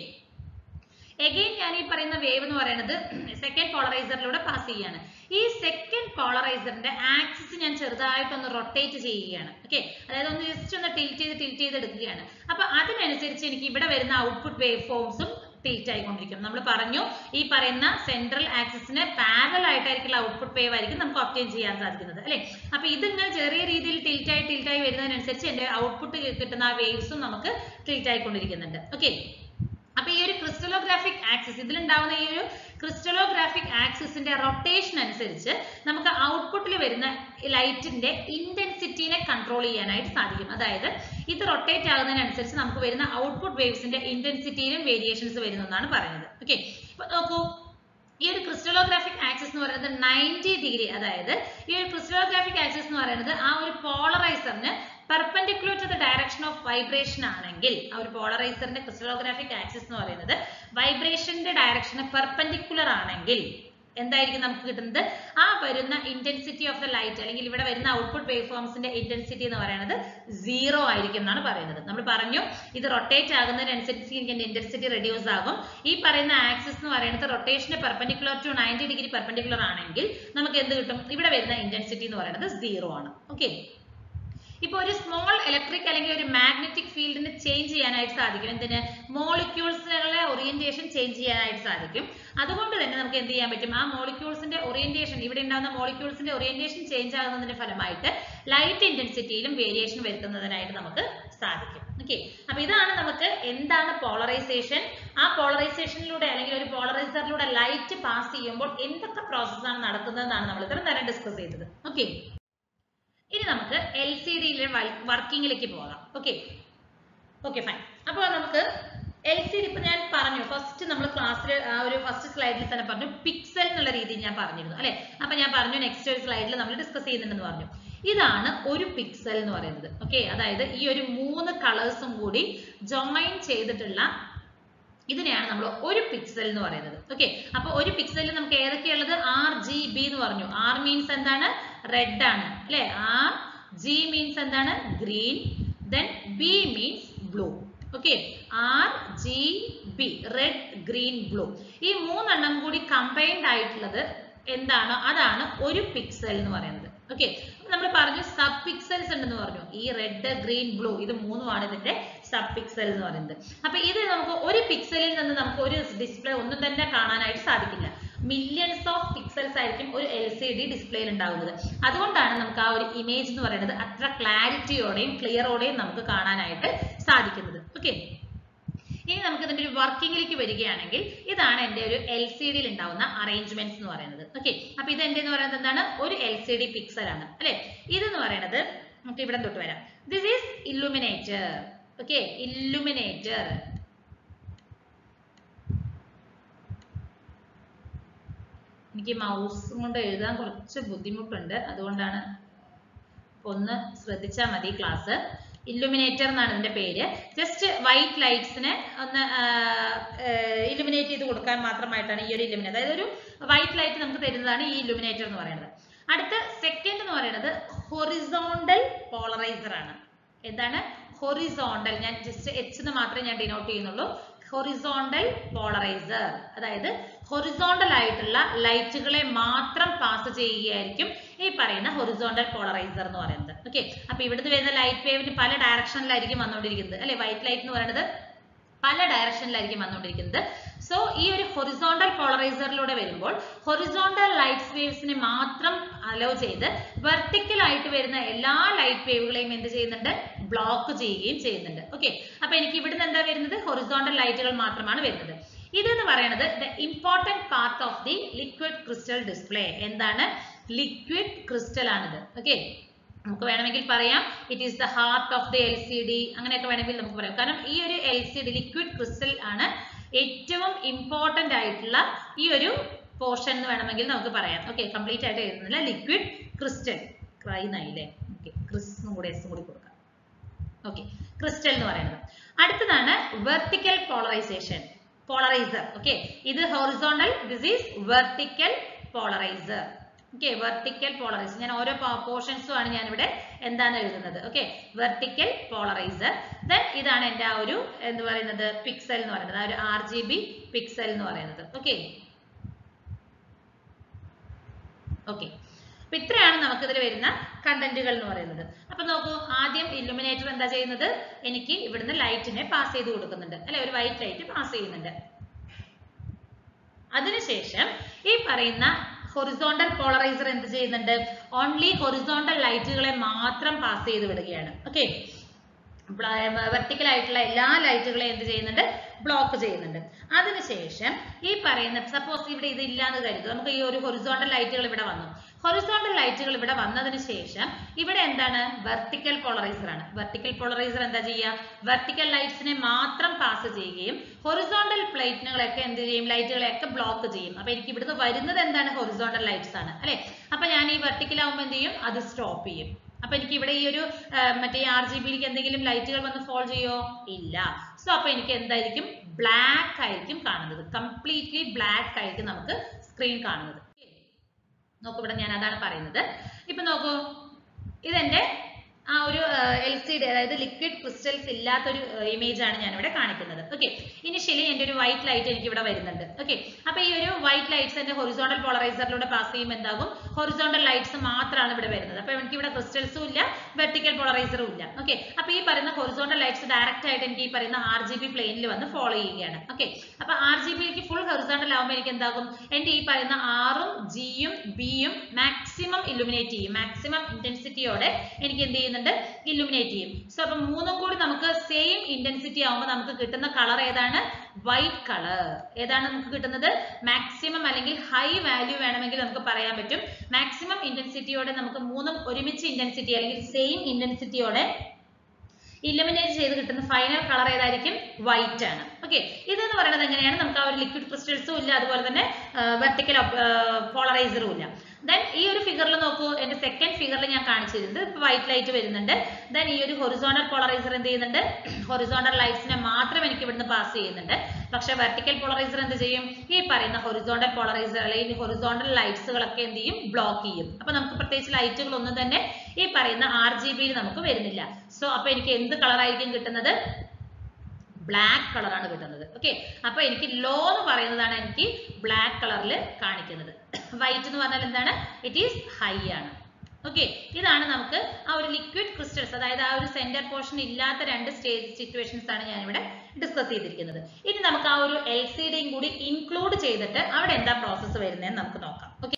എഗെയിൻ ഞാൻ ഈ പറയുന്ന വേവ് എന്ന് പറയുന്നത് സെക്കൻഡ് പോളറൈസറിലൂടെ പാസ് ചെയ്യാണ് ഈ സെക്കൻഡ് പോളറൈസറിന്റെ ആക്സിസ് ഞാൻ ചെറുതായിട്ടൊന്ന് റൊട്ടേറ്റ് ചെയ്യുകയാണ് ഓക്കെ അതായത് ഒന്ന് ജസ്റ്റ് ഒന്ന് ടിൽറ്റ് ചെയ്ത് ടിൽറ്റ് ചെയ്ത് എടുക്കുകയാണ് അപ്പൊ അതിനനുസരിച്ച് എനിക്ക് ഇവിടെ വരുന്ന ഔട്ട്പുട്ട് വേവ് ഫോംസും ടിൽറ്റ് ആയിക്കൊണ്ടിരിക്കും നമ്മൾ പറഞ്ഞു ഈ പറയുന്ന സെൻട്രൽ ആക്സിസിന് പാരൽ ആയിട്ടായിരിക്കുള്ള ഔട്ട്പുട്ട് വേവ് ആയിരിക്കും നമുക്ക് ഒപ്റ്റൈൻ ചെയ്യാൻ സാധിക്കുന്നത് അല്ലെ അപ്പൊ ഇതിങ്ങനെ ചെറിയ രീതിയിൽ ടിൽറ്റ് ആയി ടിൽറ്റ് ആയി വരുന്നതിനനുസരിച്ച് എന്റെ ഔട്ട്പുട്ട് കിട്ടുന്ന ആ വേവ്സും നമുക്ക് ടിൽറ്റ് ആയിക്കൊണ്ടിരിക്കുന്നുണ്ട് ഓക്കെ അപ്പൊ ഈ ഒരു ക്രിസ്റ്റലോഗ്രാഫിക് ആക്സിസ് ഇതിലുണ്ടാവുന്ന ഈ ഒരു ക്രിസ്റ്റലോഗ്രാഫിക് ആക്സിസിന്റെ റൊട്ടേഷൻ അനുസരിച്ച് നമുക്ക് ഔട്ട്പുട്ടിൽ വരുന്ന ലൈറ്റിന്റെ ഇന്റൻസിറ്റിനെ കൺട്രോൾ ചെയ്യാനായിട്ട് സാധിക്കും അതായത് ഇത് റൊട്ടേറ്റ് ആകുന്നതിനനുസരിച്ച് നമുക്ക് വരുന്ന ഔട്ട്പുട്ട് വേവ്സിന്റെ ഇന്റൻസിറ്റിയിലും വേരിയേഷൻസ് വരുന്നതാണ് പറയുന്നത് ഓക്കെ അപ്പൊ നോക്കൂ ഈ ഒരു ക്രിസ്റ്റലോഗ്രാഫിക് ആക്സിസ് എന്ന് പറയുന്നത് നയൻറ്റി ഡിഗ്രി അതായത് ഈ ഒരു ക്രിസ്റ്റലോഗ്രാഫിക് ആക്സിസ് എന്ന് പറയുന്നത് ആ ഒരു പോളറൈസറിന് perpendicular to the direction of vibration ആണെങ്കിൽ ആ ഒരു പോളറൈസറിന്റെ ക്രിസ്റ്റലോഗ്രാഫിക് ആക്സിസ് എന്ന് പറയുന്നത് വൈബ്രേഷന്റെ ഡയറക്ഷന് പെർപെൻഡിക്കുലർ ആണെങ്കിൽ എന്തായിരിക്കും നമുക്ക് കിട്ടുന്നത് ആ വരുന്ന ഇന്റൻസിറ്റി ഓഫ് ദ ലൈറ്റ് അല്ലെങ്കിൽ ഇവിടെ വരുന്ന ഔട്ട്പുട്ട് വേവ് ഫോംസിന്റെ ഇന്റൻസിറ്റി എന്ന് പറയുന്നത് സീറോ ആയിരിക്കും എന്നാണ് പറയുന്നത് നമ്മൾ പറഞ്ഞു ഇത് റൊട്ടേറ്റ് ആകുന്നതിനനുസരിച്ച് ഇതിന്റെ ഇന്റൻസിറ്റി റെഡ്യൂസ് ആകും ഈ പറയുന്ന ആക്സിസ് എന്ന് പറയുന്നത് റൊട്ടേഷന് perpendicular to ninety degree perpendicular ആണെങ്കിൽ നമുക്ക് എന്ത് കിട്ടും ഇവിടെ വരുന്ന ഇന്റൻസിറ്റി എന്ന് പറയുന്നത് സീറോ ആണ് ഓക്കെ ഇപ്പൊ ഒരു സ്മോൾ ഇലക്ട്രിക് അല്ലെങ്കിൽ ഒരു മാഗ്നറ്റിക് ഫീൽഡിന് ചേഞ്ച് ചെയ്യാനായിട്ട് സാധിക്കും എന്തിന് മോളിക്യൂൾസുകളെ ഓറിയന്റേഷൻ ചേഞ്ച് ചെയ്യാനായിട്ട് സാധിക്കും അതുകൊണ്ട് തന്നെ നമുക്ക് എന്ത് ചെയ്യാൻ പറ്റും ആ മോളിക്യൂൾസിന്റെ ഓറിയന്റേഷൻ ഇവിടെ ഉണ്ടാകുന്ന മോളിക്യൂൾസിന്റെ ഓറിയന്റേഷൻ ചേഞ്ച് ആകുന്നതിന്റെ ഫലമായിട്ട് ലൈറ്റ് ഇന്റൻസിറ്റിയിലും വേരിയേഷൻ വരുത്തുന്നതിനായിട്ട് നമുക്ക് സാധിക്കും ഓക്കെ അപ്പൊ ഇതാണ് നമുക്ക് എന്താണ് പോളറൈസേഷൻ ആ പോളറൈസേഷനിലൂടെ അല്ലെങ്കിൽ ഒരു പോളറൈസറിലൂടെ ലൈറ്റ് പാസ് ചെയ്യുമ്പോൾ എന്തൊക്കെ പ്രോസസ് ആണ് നടക്കുന്നതെന്നാണ് നമ്മൾ ഇത്ര നേരം ഡിസ്കസ് ചെയ്തത് ഓക്കെ ഇനി നമുക്ക് എൽ സി ഡിയിലെ വർക്കിങ്ങിലേക്ക് പോകാം ഓക്കെ ഓക്കെ ഫൈൻ അപ്പോൾ നമുക്ക് എൽ സി ഡി ഇപ്പൊ ഞാൻ പറഞ്ഞു ഫസ്റ്റ് നമ്മൾ ക്ലാസ്സിൽ ആ ഒരു ഫസ്റ്റ് സ്ലൈഡിൽ തന്നെ പറഞ്ഞു പിക്സൽ എന്നുള്ള രീതിയിൽ ഞാൻ പറഞ്ഞിരുന്നു അല്ലെ അപ്പൊ ഞാൻ പറഞ്ഞു നെക്സ്റ്റ് ഒരു സ്ലൈഡിൽ നമ്മൾ ഡിസ്കസ് ചെയ്യുന്നുണ്ടെന്ന് പറഞ്ഞു ഇതാണ് ഒരു പിക്സൽ എന്ന് പറയുന്നത് ഓക്കെ അതായത് ഈ ഒരു മൂന്ന് കളേഴ്സും കൂടി ജോയിൻ ചെയ്തിട്ടുള്ള ഇതിനെയാണ് നമ്മൾ ഒരു പിക്സൽ എന്ന് പറയുന്നത് ഓക്കെ അപ്പൊ ഒരു പിക്സലിൽ നമുക്ക് ഏതൊക്കെയുള്ളത് ആർ ജി ബി എന്ന് പറഞ്ഞു ആർ മീൻസ് എന്താണ് റെഡ് ആണ് അല്ലെ ആർ ജി മീൻസ് എന്താണ് green then B means blue okay R G B red green blue ഈ മൂന്നെണ്ണം കൂടി കമ്പൈൻഡ് ആയിട്ടുള്ളത് എന്താണോ അതാണ് ഒരു പിക്സൽ എന്ന് പറയുന്നത് ഓക്കെ നമ്മൾ പറഞ്ഞു സബ് പിക്സൽസ് ഉണ്ടെന്ന് പറഞ്ഞു ഈ റെഡ് ഗ്രീൻ ബ്ലൂ ഇത് മൂന്നുമാണ് ഇതിന്റെ സബ് പിക്സൽ എന്ന് പറയുന്നത് അപ്പൊ ഇത് നമുക്ക് ഒരു പിക്സലിൽ നിന്ന് നമുക്ക് ഒരു ഡിസ്പ്ലേ ഒന്നും തന്നെ കാണാനായിട്ട് സാധിക്കില്ല മില്യൺസ് ഓഫ് പിക്സൽസ് ആയിരിക്കും ഒരു എൽ സി ഡി ഡിസ്പ്ലേയിൽ ഉണ്ടാകുന്നത് അതുകൊണ്ടാണ് നമുക്ക് ആ ഒരു ഇമേജ് എന്ന് പറയുന്നത് അത്ര ക്ലാരിറ്റിയോടെയും ക്ലിയറോടെയും നമുക്ക് കാണാനായിട്ട് സാധിക്കുന്നത് ഓക്കെ ഇനി നമുക്ക് ഇതിന്റെ ഒരു വർക്കിംഗിലേക്ക് വരികയാണെങ്കിൽ ഇതാണ് എന്റെ ഒരു എൽ സി ഡിയിൽ ഉണ്ടാവുന്ന അറേഞ്ച്മെന്റ്സ് എന്ന് പറയുന്നത് ഓക്കെ അപ്പൊ ഇത് എന്റെ എന്ന് പറയുന്നത് എന്താണ് ഒരു എൽ സി ഡി പിക്സൽ ആണ് അല്ലെ ഇതെന്ന് പറയുന്നത് നമുക്ക് ഇവിടെ തൊട്ട് വരാം this is illuminator okay illuminator എനിക്ക് മൗസ് കൊണ്ട് എഴുതാൻ കുറച്ച് ബുദ്ധിമുട്ടുണ്ട് അതുകൊണ്ടാണ് ഒന്ന് ശ്രദ്ധിച്ചാൽ മതി ക്ലാസ് ഇല്ലുമിനേറ്റർ എന്നാണ് ഇതിന്റെ പേര് ജസ്റ്റ് വൈറ്റ് ലൈറ്റ്സിനെ ഒന്ന് ഇലുമിനേറ്റ് ചെയ്ത് കൊടുക്കാൻ മാത്രമായിട്ടാണ് ഈ ഒരു ഇലുമിനേറ്റർ അതായത് ഒരു വൈറ്റ് ലൈറ്റ് നമുക്ക് തരുന്നതാണ് ഈ ഇലുമിനേറ്റർ എന്ന് പറയുന്നത് അടുത്ത സെക്കൻഡ് എന്ന് പറയുന്നത് ഹൊറിസോണ്ടൽ പോളറൈസർ ആണ് എന്താണ് ഹൊറിസോണ്ടൽ ഞാൻ ജസ്റ്റ് എച്ച് എന്ന് മാത്രമേ ഞാൻ ഡിനോട്ട് ചെയ്യുന്നുള്ളൂ ഹൊറിസോണ്ടൽ പോളറൈസർ അതായത് ഹൊറിസോണ്ടൽ ആയിട്ടുള്ള ലൈറ്റുകളെ മാത്രം പാസ് ചെയ്യുകയായിരിക്കും ഈ പറയുന്ന ഹൊറിസോണ്ടൽ പോളറൈസർ എന്ന് പറയുന്നത് ഓക്കെ അപ്പൊ ഇവിടുന്ന് വരുന്ന ലൈറ്റ് വേവിന് പല ഡയറക്ഷനിലായിരിക്കും വന്നുകൊണ്ടിരിക്കുന്നത് അല്ലെ വൈറ്റ് ലൈറ്റ് എന്ന് പറയുന്നത് പല ഡയറക്ഷനിലായിരിക്കും വന്നുകൊണ്ടിരിക്കുന്നത് സോ ഈ ഒരു ഹൊറിസോണ്ടൽ പോളറൈസറിലൂടെ വരുമ്പോൾ ഹൊറിസോണ്ടൽ ലൈറ്റ് വേവ്സിനെ മാത്രം അലോ ചെയ്ത് വെർട്ടിക്കൽ ആയിട്ട് വരുന്ന എല്ലാ ലൈറ്റ് വേവുകളെയും എന്ത് ചെയ്യുന്നുണ്ട് ബ്ലോക്ക് ചെയ്യുകയും ചെയ്യുന്നുണ്ട് ഓക്കെ അപ്പൊ എനിക്ക് ഇവിടുന്ന് എന്താ വരുന്നത് ഹൊറിസോണ്ടൽ ലൈറ്റുകൾ മാത്രമാണ് വരുന്നത് ഇതെന്ന് പറയുന്നത് the important part of the liquid crystal display എന്താണ് ലിക്വിഡ് ക്രിസ്റ്റൽ ആണിത് ഓക്കെ നമുക്ക് വേണമെങ്കിൽ പറയാം it is the heart of the L C D അങ്ങനെയൊക്കെ വേണമെങ്കിൽ നമുക്ക് പറയാം കാരണം ഈ ഒരു L C D liquid crystal ആണ് ഏറ്റവും ഇമ്പോർട്ടന്റ് ആയിട്ടുള്ള ഈ ഒരു പോർഷൻ എന്ന് വേണമെങ്കിൽ നമുക്ക് പറയാം ഓക്കെ കംപ്ലീറ്റ് ആയിട്ട് എഴുതുന്നില്ല ലിക്വിഡ് ക്രിസ്റ്റൽ ക്രൈ നായില്ലേ ഓക്കെ ക്രിസ്റ്റും കൂടെ എസും കൂടി കൊടുക്കാം ഓക്കെ ക്രിസ്റ്റൽ എന്ന് പറയുന്നത് അടുത്തതാണ് വെർട്ടിക്കൽ പോളറൈസേഷൻ പോളറൈസർ ഓക്കെ ഇത് horizontal this is vertical polarizer okay vertical polarizer ഞാൻ ഓരോ പോർഷൻസും ആണ് ഞാൻ ഇവിടെ എന്താണ് എഴുതുന്നത് ഓക്കെ വെർട്ടിക്കൽ പോളറൈസർ ദെൻ ഇതാണ് എൻ്റെ ആ ഒരു എന്ത് പറയുന്നത് പിക്സൽ എന്ന് പറയുന്നത് ആ ഒരു ആർ ജി ബി പിക്സൽ എന്ന് പറയുന്നത് ഓക്കെ ഓക്കെ അപ്പൊ ഇത്രയാണ് നമുക്ക് ഇതിൽ വരുന്ന കണ്ടന്റുകൾ എന്ന് പറയുന്നത് അപ്പൊ നോക്കൂ ആദ്യം ഇല്ലുമിനേറ്റർ എന്താ ചെയ്യുന്നത് എനിക്ക് ഇവിടുന്ന് ലൈറ്റിനെ പാസ് ചെയ്ത് കൊടുക്കുന്നുണ്ട് അല്ലെ ഒരു വൈറ്റ് ലൈറ്റ് പാസ് ചെയ്യുന്നുണ്ട് അതിനുശേഷം ഈ പറയുന്ന ഹൊറിസോണ്ടൽ പോളറൈസർ എന്ത് ചെയ്യുന്നുണ്ട് ഓൺലി ഹൊറിസോണ്ടൽ ലൈറ്റുകളെ മാത്രം പാസ് ചെയ്ത് വിടുകയാണ് ഓക്കെ വെർട്ടിക്കൽ ആയിട്ടുള്ള എല്ലാ ലൈറ്റുകളെയും എന്ത് ചെയ്യുന്നുണ്ട് ബ്ലോക്ക് ചെയ്യുന്നുണ്ട് അതിനുശേഷം ഈ പറയുന്ന സപ്പോസ് ഇവിടെ ഇത് ഇല്ലാന്ന് കരുതുക നമുക്ക് ഈ ഒരു ഹൊറിസോണ്ടൽ ലൈറ്റുകൾ ഇവിടെ വന്നു ഹൊറിസോണ്ടൽ ലൈറ്റുകൾ ഇവിടെ വന്നതിന് ശേഷം ഇവിടെ എന്താണ് വെർട്ടിക്കൽ പോളറൈസർ ആണ് വെർട്ടിക്കൽ പോളറൈസർ എന്താ ചെയ്യുക വെർട്ടിക്കൽ ലൈറ്റ്സിനെ മാത്രം പാസ് ചെയ്യുകയും ഹൊറിസോണ്ടൽ പ്ലേറ്റുകളൊക്കെ എന്ത് ചെയ്യും ലൈറ്റുകളെയൊക്കെ ബ്ലോക്ക് ചെയ്യും അപ്പൊ എനിക്ക് ഇവിടുന്ന് വരുന്നത് എന്താണ് ഹൊറിസോണ്ടൽ ലൈറ്റ്സ് ആണ് അല്ലെ അപ്പൊ ഞാൻ ഈ വെർട്ടിക്കൽ ആവുമ്പോൾ എന്ത് ചെയ്യും അത് സ്റ്റോപ്പ് ചെയ്യും അപ്പൊ എനിക്ക് ഇവിടെ ഈ ഒരു മറ്റേ ആർ ജി ബിയിലേക്ക് എന്തെങ്കിലും ലൈറ്റുകൾ വന്ന് ഫോൾ ചെയ്യോ ഇല്ല സോ അപ്പൊ എനിക്ക് എന്തായിരിക്കും ബ്ലാക്ക് ആയിരിക്കും കാണുന്നത് കംപ്ലീറ്റ്ലി ബ്ലാക്ക് ആയിരിക്കും നമുക്ക് സ്ക്രീൻ കാണുന്നത് നോക്കൂ ഇവിടെ ഞാൻ അതാണ് പറയുന്നത് ഇപ്പൊ നോക്കൂ ഇതെന്റെ ആ ഒരു എൽ സി ഡി അതായത് ലിക്വിഡ് ക്രിസ്റ്റൽസ് ഇല്ലാത്തൊരു ഇമേജ് ആണ് ഞാൻ ഇവിടെ കാണിക്കുന്നത് ഓക്കെ ഇനിഷ്യലി എൻ്റെ ഒരു വൈറ്റ് ലൈറ്റ് എനിക്ക് ഇവിടെ വരുന്നുണ്ട് ഓക്കെ അപ്പൊ ഈ ഒരു വൈറ്റ് ലൈറ്റ്സ് എന്റെ ഹൊറിസോണ്ടൽ പോളറൈസറിലൂടെ പാസ് ചെയ്യുമ്പോൾ എന്താകും ഹൊറിസോണ്ടൽ ലൈറ്റ്സ് മാത്രമാണ് ഇവിടെ വരുന്നത് അപ്പൊ എനിക്ക് ഇവിടെ ക്രിസ്റ്റൽസും ഇല്ല വെർട്ടിക്കൽ പോളറൈസറും ഇല്ല ഓക്കെ അപ്പൊ ഈ പറയുന്ന ഹൊറിസോണ്ടൽ ലൈറ്റ്സ് ഡയറക്റ്റ് ആയിട്ട് എനിക്ക് ഈ പറയുന്ന ആർ ജി ബി പ്ലെയിനിൽ വന്ന് ഫോളോ ചെയ്യുകയാണ് ഓക്കെ അപ്പൊ ആർ ജി ബിക്ക് ഫുൾ ഹൊറിസോണ്ടൽ ആകുമ്പോൾ എനിക്ക് എന്താകും എന്റെ ഈ പറയുന്ന ആറും ജിയും ബിയും മാക്സിമം ഇലുമിനേറ്റ് ചെയ്യും മാക്സിമം ഇന്റൻസിറ്റിയോടെ എനിക്ക് എന്ത് ചെയ്യുന്നുണ്ട് ഇലുമിനേറ്റ് ചെയ്യും സോ അപ്പൊ മൂന്നും കൂടി നമുക്ക് സെയിം ഇന്റൻസിറ്റി ആവുമ്പോൾ നമുക്ക് കിട്ടുന്ന കളർ ഏതാണ് വൈറ്റ് കളർ ഏതാണ് നമുക്ക് കിട്ടുന്നത് മാക്സിമം അല്ലെങ്കിൽ ഹൈ വാല്യൂ വേണമെങ്കിൽ നമുക്ക് പറയാൻ പറ്റും മാക്സിമം ഇന്റൻസിറ്റിയോടെ നമുക്ക് മൂന്നും ഒരുമിച്ച് ഇന്റൻസിറ്റി അല്ലെങ്കിൽ സെയിം ഇന്റൻസിറ്റിയോടെ ഇലുമിനേറ്റ് ചെയ്ത് കിട്ടുന്ന ഫൈനൽ കളർ ഏതായിരിക്കും വൈറ്റ് ആണ് ഓക്കെ ഇതെന്ന് പറയുന്നത് എങ്ങനെയാണ് നമുക്ക് ആ ഒരു ലിക്വിഡ് ക്രിസ്റ്റൽസും ഇല്ല അതുപോലെ തന്നെ വെർട്ടിക്കൽ പോളറൈസറും ഇല്ല ദെൻ ഈ ഒരു ഫിഗറിൽ നോക്കൂ എന്റെ സെക്കൻഡ് ഫിഗറിൽ ഞാൻ കാണിച്ചിരുന്നത് ഇപ്പൊ വൈറ്റ് ലൈറ്റ് വരുന്നുണ്ട് ദെൻ ഈ ഒരു ഹൊറിസോണ്ടൽ പോളറൈസർ എന്ത് ചെയ്യുന്നുണ്ട് ഹൊറിസോണ്ടൽ ലൈറ്റ്സിനെ മാത്രം എനിക്ക് ഇവിടുന്ന് പാസ് ചെയ്യുന്നുണ്ട് പക്ഷെ വെർട്ടിക്കൽ പോളറൈസർ എന്ത് ചെയ്യും ഈ പറയുന്ന ഹൊറിസോണ്ടൽ പോളറൈസർ അല്ലെങ്കിൽ ഹൊറിസോണ്ടൽ ലൈറ്റ്സുകളൊക്കെ എന്ത് ചെയ്യും ബ്ലോക്ക് ചെയ്യും അപ്പൊ നമുക്ക് പ്രത്യേകിച്ച് ലൈറ്റുകൾ ഒന്നും തന്നെ ഈ പറയുന്ന ആർ ജി ബിയിൽ നമുക്ക് വരുന്നില്ല സോ അപ്പൊ എനിക്ക് എന്ത് കളർ ആയിരിക്കും കിട്ടുന്നത് ബ്ലാക്ക് കളറാണ് കിട്ടുന്നത് ഓക്കെ അപ്പൊ എനിക്ക് ലോ എന്ന് പറയുന്നതാണ് എനിക്ക് ബ്ലാക്ക് കളറിൽ കാണിക്കുന്നത് വൈറ്റ് എന്ന് പറഞ്ഞാൽ എന്താണ് ഇറ്റ് ഈസ് ഹൈ ആണ് ഓക്കെ ഇതാണ് നമുക്ക് ആ ഒരു ലിക്വിഡ് ക്രിസ്റ്റൽസ് അതായത് ആ ഒരു സെന്റർ പോർഷൻ ഇല്ലാത്ത രണ്ട് സ്റ്റേജ് സിറ്റുവേഷൻസ് ആണ് ഞാൻ ഇവിടെ ഡിസ്കസ് ചെയ്തിരിക്കുന്നത് ഇനി നമുക്ക് ആ ഒരു എൽ സി ഡിയും കൂടി ഇൻക്ലൂഡ് ചെയ്തിട്ട് അവിടെ എന്താ പ്രോസസ്സ് വരുന്നതെന്ന് നമുക്ക് നോക്കാം ഓക്കെ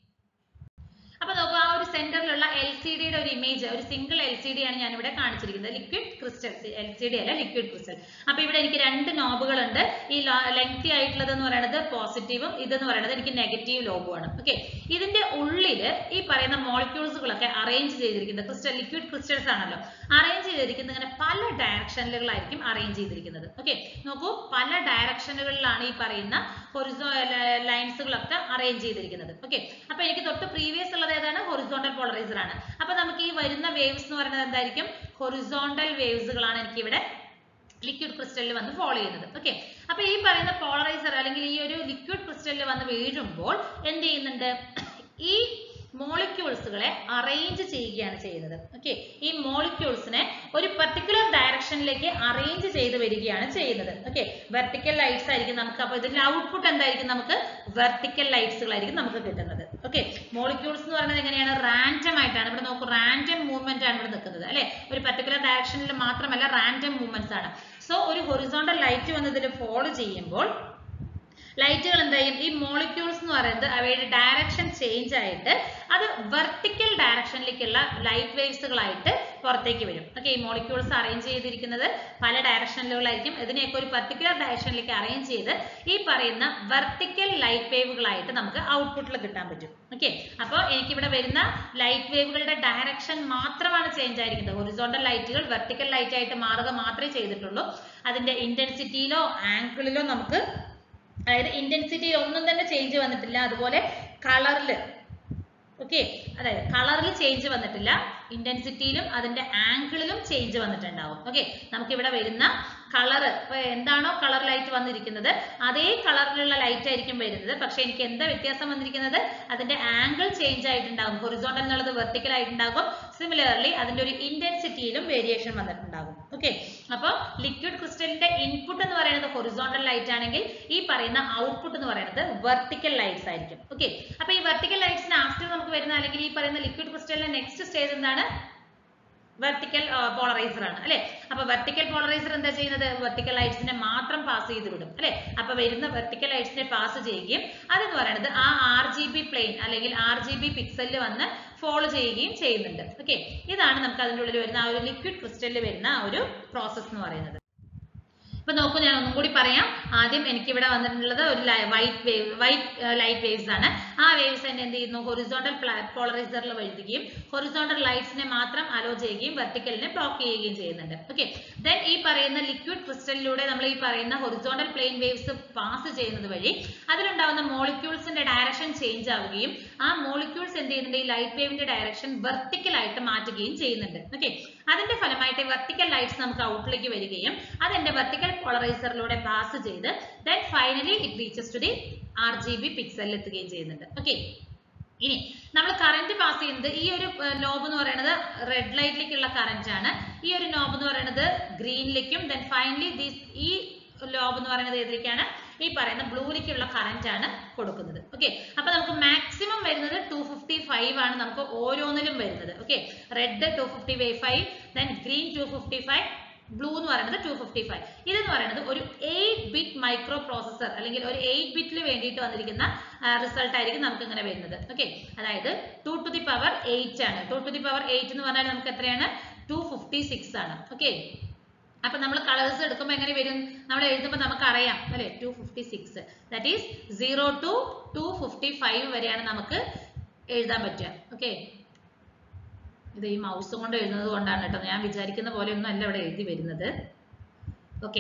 അപ്പൊ നോക്കൂ ആ ഒരു സെന്ററിലുള്ള എൽ സി ഡിയുടെ ഒരു ഇമേജ് ഒരു സിംഗിൾ എൽ സി ഡി ആണ് ഞാൻ ഇവിടെ കാണിച്ചിരിക്കുന്നത് liquid crystal L C D അല്ല ലിക്വിഡ് ക്രിസ്റ്റൽ അപ്പൊ ഇവിടെ എനിക്ക് രണ്ട് നോബുകൾ ഉണ്ട് ഈ ലെങ്തി ആയിട്ടുള്ളത് എന്ന് പറയുന്നത് പോസിറ്റീവും ഇതെന്ന് പറയുന്നത് എനിക്ക് നെഗറ്റീവ് ലോബുമാണ് ഓക്കെ ഇതിന്റെ ഉള്ളില് ഈ പറയുന്ന മോളിക്യൂൾസുകളൊക്കെ അറേഞ്ച് ചെയ്തിരിക്കുന്നത് ക്രിസ്റ്റൽ ലിക്വിഡ് ക്രിസ്റ്റൽസ് ആണല്ലോ അറേഞ്ച് ചെയ്തിരിക്കുന്നത് ഇങ്ങനെ പല ഡയറക്ഷനുകളായിരിക്കും അറേഞ്ച് ചെയ്തിരിക്കുന്നത് ഓക്കെ നോക്കൂ പല ഡയറക്ഷനുകളിലാണ് ഈ പറയുന്ന ഹൊറിസോ ലൈൻസുകളൊക്കെ അറേഞ്ച് ചെയ്തിരിക്കുന്നത് ഓക്കെ അപ്പൊ എനിക്ക് തൊട്ട് പ്രീവിയസ് ഉള്ളത് ഏതാണ് ഹൊറിസോണ്ടൽ പോളറൈസർ ആണ് അപ്പൊ നമുക്ക് ഈ വരുന്ന വേവ്സ് എന്ന് പറയുന്നത് എന്തായിരിക്കും ഹൊറിസോണ്ടൽ വേവ്സുകളാണ് എനിക്ക് ഇവിടെ ലിക്വിഡ് ക്രിസ്റ്റലിൽ വന്ന് ഫോളോ ചെയ്യുന്നത് ഓക്കെ അപ്പൊ ഈ പറയുന്ന പോളറൈസർ അല്ലെങ്കിൽ ഈ ഒരു ലിക്വിഡ് ക്രിസ്റ്റലിൽ വന്ന് വീഴുമ്പോൾ എന്ത് ചെയ്യുന്നുണ്ട് ഈ മോളിക്യൂൾസുകളെ അറേഞ്ച് ചെയ്യുകയാണ് ചെയ്യുന്നത് ഓക്കെ ഈ മോളിക്യൂൾസിനെ ഒരു പെർട്ടിക്കുലർ ഡയറക്ഷനിലേക്ക് അറേഞ്ച് ചെയ്ത് വരികയാണ് ചെയ്യുന്നത് ഓക്കെ വെർട്ടിക്കൽ ലൈറ്റ്സ് ആയിരിക്കും നമുക്ക് അപ്പൊ ഇതിന്റെ ഔട്ട്പുട്ട് എന്തായിരിക്കും നമുക്ക് വെർട്ടിക്കൽ ലൈറ്റ്സുകളായിരിക്കും നമുക്ക് കിട്ടുന്നത് ഓക്കെ മോളിക്യൂൾസ് എന്ന് പറയുന്നത് എങ്ങനെയാണ് റാൻഡം ആയിട്ടാണ് ഇവിടെ നോക്കൂ റാൻഡം മൂവ്മെന്റ് ആണ് ഇവിടെ നിൽക്കുന്നത് അല്ലെ ഒരു പെർട്ടിക്കുലർ ഡയറക്ഷനിൽ മാത്രമല്ല റാൻഡം മൂവ്മെന്റ്സ് ആണ് സോ ഒരു ഹൊറിസോണ്ടൽ ലൈറ്റ് വന്ന് ഇതിൽ ഫോളോ ചെയ്യുമ്പോൾ ലൈറ്റുകൾ എന്തായും ഈ മോളിക്യൂൾസ് എന്ന് പറയുന്നത് അവയുടെ ഡയറക്ഷൻ ചേഞ്ച് ആയിട്ട് അത് വെർട്ടിക്കൽ ഡയറക്ഷനിലേക്കുള്ള ലൈറ്റ് വേവ്സുകളായിട്ട് പുറത്തേക്ക് വരും ഓക്കെ ഈ മോളിക്യൂൾസ് അറേഞ്ച് ചെയ്തിരിക്കുന്നത് പല ഡയറക്ഷനിലുകളായിരിക്കും ഇതിനെയൊക്കെ ഒരു പെർട്ടിക്കുലർ ഡയറക്ഷനിലേക്ക് അറേഞ്ച് ചെയ്ത് ഈ പറയുന്ന വെർട്ടിക്കൽ ലൈറ്റ് വേവുകളായിട്ട് നമുക്ക് ഔട്ട്പുട്ടിൽ കിട്ടാൻ പറ്റും ഓക്കെ അപ്പോൾ എനിക്കിവിടെ വരുന്ന ലൈറ്റ് വേവുകളുടെ ഡയറക്ഷൻ മാത്രമാണ് ചേഞ്ച് ആയിരിക്കുന്നത് ഹൊറിസോണ്ടൽ ലൈറ്റുകൾ വെർട്ടിക്കൽ ലൈറ്റ് ആയിട്ട് മാറുക മാത്രമേ ചെയ്തിട്ടുള്ളൂ അതിന്റെ ഇന്റൻസിറ്റിയിലോ ആംഗിളിലോ നമുക്ക് അതായത് ഇന്റൻസിറ്റി ഒന്നും തന്നെ ചേഞ്ച് വന്നിട്ടില്ല അതുപോലെ കളറിൽ ഓക്കെ അതായത് കളറിൽ ചേഞ്ച് വന്നിട്ടില്ല ഇന്റൻസിറ്റിയിലും അതിന്റെ ആംഗിളിലും ചേഞ്ച് വന്നിട്ടുണ്ടാവും ഓക്കെ നമുക്ക് ഇവിടെ വരുന്ന കളർ ഇപ്പൊ എന്താണോ കളർ ലൈറ്റ് വന്നിരിക്കുന്നത് അതേ കളറിലുള്ള ലൈറ്റ് ആയിരിക്കും വരുന്നത് പക്ഷെ എനിക്ക് എന്താ വ്യത്യാസം വന്നിരിക്കുന്നത് അതിന്റെ ആംഗിൾ ചേഞ്ച് ആയിട്ടുണ്ടാകും ഹൊറിസോണ്ടൽ എന്നുള്ളത് വെർട്ടിക്കൽ ആയിട്ടുണ്ടാകും സിമിലർലി അതിന്റെ ഒരു ഇന്റൻസിറ്റിയിലും വേരിയേഷൻ വന്നിട്ടുണ്ടാകും ഓക്കെ അപ്പോൾ ലിക്വിഡ് ക്രിസ്റ്റലിന്റെ ഇൻപുട്ട് എന്ന് പറയുന്നത് ഹൊറിസോണ്ടൽ ലൈറ്റ് ആണെങ്കിൽ ഈ പറയുന്ന ഔട്ട്പുട്ട് എന്ന് പറയുന്നത് വെർട്ടിക്കൽ ലൈറ്റ്സ് ആയിരിക്കും ഓക്കെ അപ്പൊ ഈ വെർട്ടിക്കൽ ലൈറ്റ്സിന് ആഫ്റ്റർ നമുക്ക് വരുന്ന അല്ലെങ്കിൽ ഈ പറയുന്ന ലിക്വിഡ് ക്രിസ്റ്റലിന്റെ നെക്സ്റ്റ് സ്റ്റേജ് എന്താണ് വെർട്ടിക്കൽ പോളറൈസർ ആണ് അല്ലെ അപ്പൊ വെർട്ടിക്കൽ പോളറൈസർ എന്താ ചെയ്യുന്നത് വെർട്ടിക്കൽ ലൈറ്റ്സിനെ മാത്രം പാസ് ചെയ്ത് വിടും അല്ലെ അപ്പൊ വരുന്ന വെർട്ടിക്കൽ ലൈറ്റ്സിനെ പാസ് ചെയ്യുകയും അതെന്ന് പറയുന്നത് ആ ആർ ജി ബി പ്ലെയിൻ അല്ലെങ്കിൽ ആർ ജി ബി പിക്സലിൽ വന്ന് ഫോളോ ചെയ്യുകയും ചെയ്യുന്നുണ്ട് ഓക്കെ ഇതാണ് നമുക്ക് അതിൻ്റെ ഉള്ളിൽ വരുന്ന ആ ഒരു ലിക്വിഡ് ക്രിസ്റ്റലിൽ വരുന്ന ആ ഒരു പ്രോസസ് എന്ന് പറയുന്നത് ഇപ്പൊ നോക്കൂ ഞാൻ ഒന്നും കൂടി പറയാം ആദ്യം എനിക്ക് ഇവിടെ വന്നിട്ടുള്ളത് ഒരു white wave white light waves ആണ് ആ വേവ്സ് തന്നെ എന്ത് ചെയ്യുന്നു ഹൊറിസോണ്ടൽ പോളറൈസറിൽ വഴുതുകയും ഹൊറിസോണ്ടൽ ലൈറ്റ്സിനെ മാത്രം അലോ ചെയ്യുകയും വെർട്ടിക്കലിനെ ബ്ലോക്ക് ചെയ്യുകയും ചെയ്യുന്നുണ്ട് ഓക്കെ ദെൻ ഈ പറയുന്ന ലിക്വിഡ് ക്രിസ്റ്റലിലൂടെ നമ്മൾ ഈ പറയുന്ന ഹൊറിസോണ്ടൽ പ്ലെയിൻ വേവ്സ് പാസ് ചെയ്യുന്നത് വഴി അതിലുണ്ടാവുന്ന മോളിക്യൂൾസിന്റെ ഡയറക്ഷൻ ചേഞ്ച് ആവുകയും ആ മോളിക്യൂൾസ് എന്ത് ചെയ്യുന്നുണ്ട് ഈ ലൈറ്റ് വേവിന്റെ ഡയറക്ഷൻ വെർട്ടിക്കൽ ആയിട്ട് മാറ്റുകയും ചെയ്യുന്നുണ്ട് ഓക്കെ അതിന്റെ ഫലമായിട്ട് വെർട്ടിക്കൽ ലൈറ്റ്സ് നമുക്ക് ഔട്ടിലേക്ക് വരികയും അത് എന്റെ വെർട്ടിക്കൽ പോളറൈസറിലൂടെ പാസ് ചെയ്ത് then finally it reaches to the R G B പിക്സലിൽ എത്തുകയും ചെയ്യുന്നുണ്ട് ഓക്കെ ഇനി നമ്മൾ കറന്റ് പാസ് ചെയ്യുന്നത് ഈ ഒരു നോബ് എന്ന് പറയുന്നത് റെഡ് ലൈറ്റിലേക്കുള്ള കറന്റ് ആണ് ഈ ഒരു നോബ് എന്ന് പറയുന്നത് ഗ്രീനിലേക്കും ദെൻ ഫൈനലി ദീസ് ഈ ലോബ് എന്ന് പറയുന്നത് ഏതിലേക്കാണ് ഈ പറയുന്ന ബ്ലൂവിലേക്കുള്ള കറന്റ് ആണ് കൊടുക്കുന്നത് ഓക്കെ അപ്പൊ നമുക്ക് മാക്സിമം വരുന്നത് ടു ഫിഫ്റ്റി ഫൈവ് ആണ് നമുക്ക് ഓരോന്നിലും വരുന്നത് okay red two fifty five then green two fifty five blue എന്ന് പറയുന്നത് ടു ഫിഫ്റ്റി ഫൈവ് ഇതെന്ന് പറയുന്നത് ഒരു എയ്റ്റ് ബിറ്റ് മൈക്രോ പ്രോസസർ അല്ലെങ്കിൽ ഒരു എയ്റ്റ് ബിറ്റിൽ വേണ്ടിയിട്ട് വന്നിരിക്കുന്ന റിസൾട്ട് ആയിരിക്കും നമുക്ക് ഇങ്ങനെ വരുന്നത് ഓക്കെ അതായത് two to the power eight ആണ് two to the power eight എന്ന് പറഞ്ഞാൽ നമുക്ക് എത്രയാണ് ടു ഫിഫ്റ്റി സിക്സ് ആണ് ഓക്കെ അപ്പൊ നമ്മൾ കളേഴ്സ് എടുക്കുമ്പോൾ എങ്ങനെ വരും നമ്മൾ എഴുതുമ്പോൾ നമുക്ക് അറിയാം അല്ലെ two fifty six that is zero to two fifty five വരെയാണ് നമുക്ക് എഴുതാൻ പറ്റുക ഓക്കെ ഇത് ഈ മൗസ് കൊണ്ട് എഴുതുന്നത് കൊണ്ടാണ് കേട്ടോ ഞാൻ വിചാരിക്കുന്ന പോലെ ഒന്നും അല്ല ഇവിടെ എഴുതി വരുന്നത് okay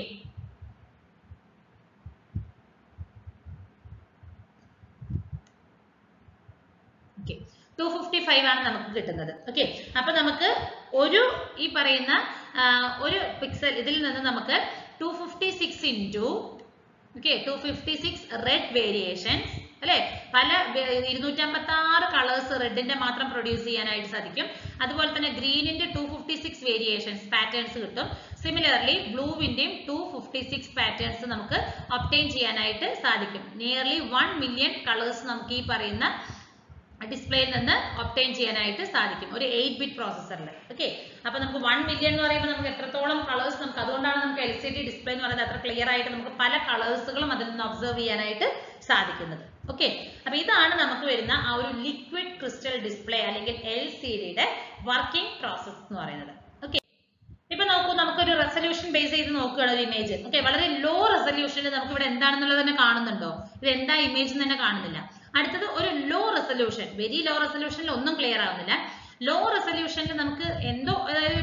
okay two fifty five ആണ് നമുക്ക് കിട്ടുന്നത് ഓക്കെ അപ്പൊ നമുക്ക് ഒരു ഈ പറയുന്ന ഒരു പിക്സൽ ഇതിൽ നിന്ന് നമുക്ക് two fifty six into okay two fifty six red variations അല്ലെ പല ഇരുന്നൂറ്റമ്പത്തി ആറ് കളേഴ്സ് റെഡിന്റെ മാത്രം പ്രൊഡ്യൂസ് ചെയ്യാനായിട്ട് സാധിക്കും അതുപോലെ തന്നെ ഗ്രീനിന്റെ two fifty six variations patterns കിട്ടും സിമിലർലി ബ്ലൂവിന്റെയും ടു ഫിഫ്റ്റി സിക്സ് പാറ്റേൺസ് നമുക്ക് ഒപ്റ്റെയിൻ ചെയ്യാനായിട്ട് സാധിക്കും നിയർലി വൺ മില്യൺ കളേഴ്സ് നമുക്ക് ഈ പറയുന്ന ഡിസ്പ്ലേയിൽ നിന്ന് ഒപ്റ്റെയിൻ ചെയ്യാനായിട്ട് സാധിക്കും ഒരു എയ്റ്റ് ബിറ്റ് പ്രോസസ്സറിൽ ഓക്കെ അപ്പൊ നമുക്ക് വൺ മില്യൺ എന്ന് പറയുമ്പോൾ നമുക്ക് എത്രത്തോളം കളേഴ്സ് നമുക്ക് അതുകൊണ്ടാണ് നമുക്ക് എൽ സി ഡി ഡിസ്പ്ലേ എന്ന് പറയുന്നത് അത്ര ക്ലിയർ ആയിട്ട് നമുക്ക് പല കളേഴ്സുകളും അതിൽ നിന്ന് ഒബ്സർവ് ചെയ്യാനായിട്ട് സാധിക്കുന്നത് ഓക്കെ അപ്പൊ ഇതാണ് നമുക്ക് വരുന്ന ആ ഒരു ലിക്വിഡ് ക്രിസ്റ്റൽ ഡിസ്പ്ലേ അല്ലെങ്കിൽ എൽ സി ഡിയുടെ വർക്കിംഗ് പ്രോസസ് എന്ന് പറയുന്നത് ഓക്കെ ഇപ്പൊ നോക്കൂ നമുക്കൊരു റെസൊല്യൂഷൻ ബേസ് ചെയ്ത് നോക്കുകയാണ് ഒരു ഇമേജ് ഓക്കെ വളരെ ലോ റെസൊല്യൂഷനിൽ നമുക്ക് ഇവിടെ എന്താണെന്നുള്ളത് തന്നെ കാണുന്നുണ്ടോ ഇത് എന്താ ഇമേജ് എന്ന് തന്നെ കാണുന്നില്ല അടുത്തത് ഒരു ലോ റെസൊല്യൂഷൻ വെരി ലോ റെസൊല്യൂഷനിൽ ഒന്നും ക്ലിയർ ആവുന്നില്ല ലോ റെസൊല്യൂഷനിൽ നമുക്ക് എന്തോ അതായത് ഒരു